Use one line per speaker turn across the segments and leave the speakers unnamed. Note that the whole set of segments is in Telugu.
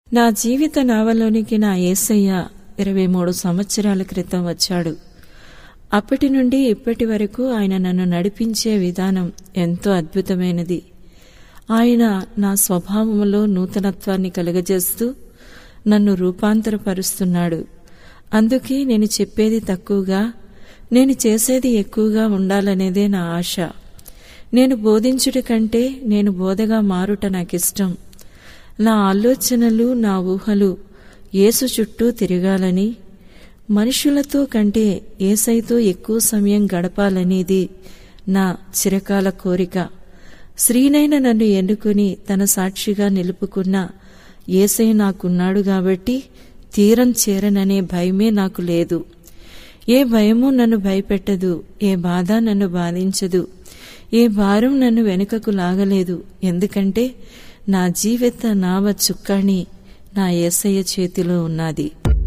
నా జీవిత నావలోనికి నా యేసయ్య ఇరవై మూడు సంవత్సరాల క్రితం వచ్చాడు అప్పటి నుండి ఇప్పటి వరకు ఆయన నన్ను నడిపించే విధానం ఎంతో అద్భుతమైనది ఆయన నా స్వభావంలో నూతనత్వాన్ని కలుగజేస్తూ నన్ను రూపాంతరపరుస్తున్నాడు అందుకే నేను చెప్పేది తక్కువగా నేను చేసేది ఎక్కువగా ఉండాలనేదే నా ఆశ నేను బోధించుట కంటే నేను బోధగా మారుట నాకిష్టం నా ఆలోచనలు నా ఊహలు యేసు చుట్టూ తిరగాలని మనుషులతో కంటే ఏసైతో ఎక్కువ సమయం గడపాలనేది నా చిరకాల కోరిక శ్రీనైన నన్ను ఎన్నుకుని తన సాక్షిగా నిలుపుకున్న ఏసై నాకున్నాడు కాబట్టి తీరం చేరననే భయమే నాకు లేదు ఏ భయము నన్ను భయపెట్టదు ఏ బాధ నన్ను బాధించదు ఏ భారం నన్ను వెనుకకు లాగలేదు ఎందుకంటే నా జీవిత నావ చుక్కాణి నా ఏసయ్య చేతిలో ఉన్నది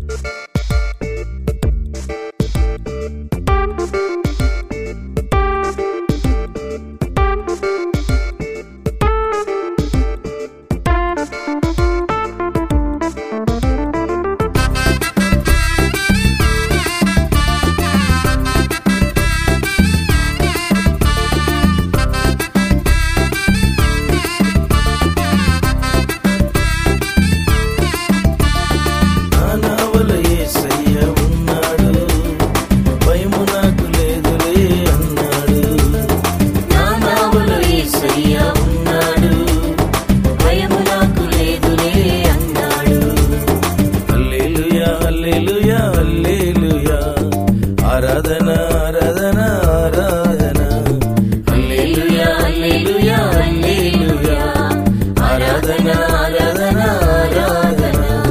నా నావల యేసయ్య ఉన్నాడు భయము నాకు లేదులే అన్నాడు
నా నావలో యేసయ్య ఉన్నాడు భయము నాకు లేదులే అన్నాడు
హల్లెలూయా హల్లెలూయా హల్లెలూయా ఆరాధన ఆరాధన ఆరాధన
హల్లెలూయా హల్లెలూయా హల్లెలూయా ఆరాధన ఆరాధన ఆరాధన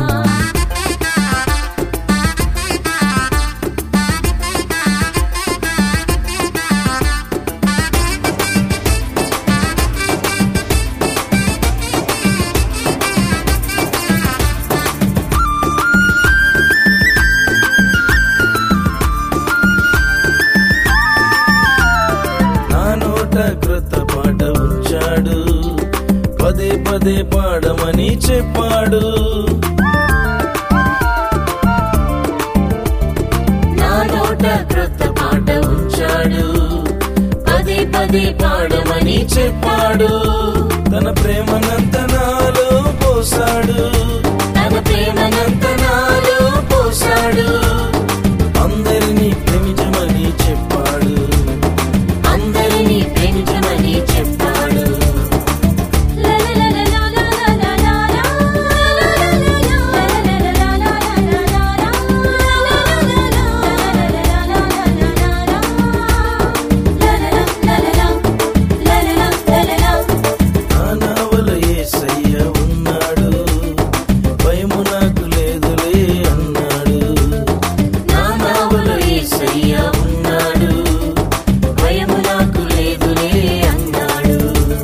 నా నోట కృత పాట ఉంచాడు పదే పదే పాడమని చెప్పాడు
నా నోట క్రొత్త పాట ఉంచాడు పదే పదే పాడమని
చెప్పాడు తన ప్రేమనంత నాలో పోసాడు
తన ప్రేమనంత నాలో పోశాడు
అందరినీ ప్రేమించమని చెప్పాడు
అందరినీ ప్రేమించమని చెప్పాడు
నా నావల యేసయ్య ఉన్నాడు భయము నాకు లేదులే అన్నాడు
నా నావలో యేసయ్య ఉన్నాడు భయము నాకు లేదులే అన్నాడు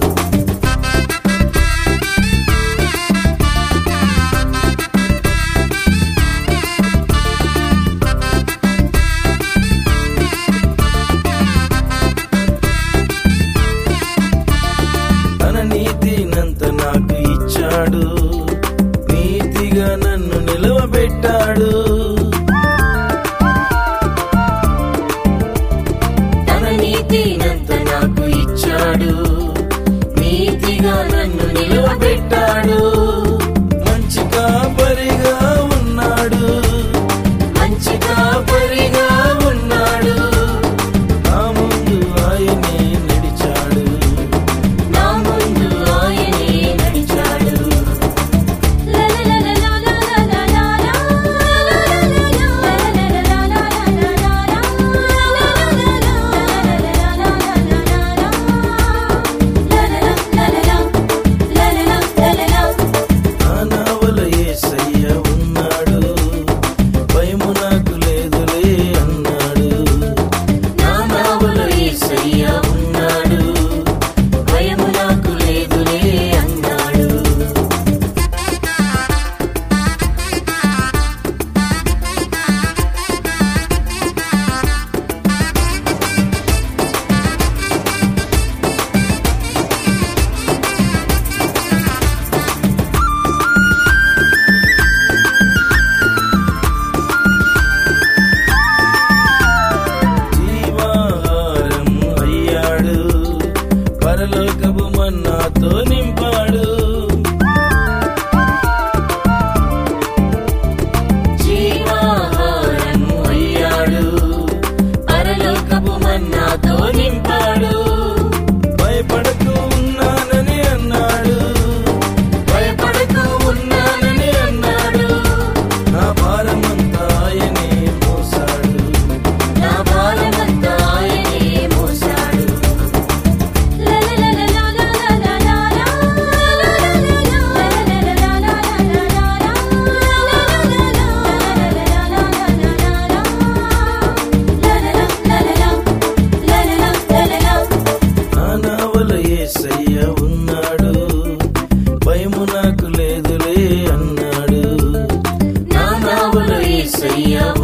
తన నీతినంత నాకు ఇచ్చాడు నీతిగా నన్ను నిలవబెట్టాడు
తన నీతినంత నాకు ఇచ్చాడు నీతిగా నన్ను నిలవబెట్టాడు
మంచి కాపరిగా ఉన్నాడు
మంచి కాపరిగా ఉన్నాడు
నా ముందు ఆయనే నడిచాడు
నా ముందు ఆయనే నడిచాడు ఏసయ్య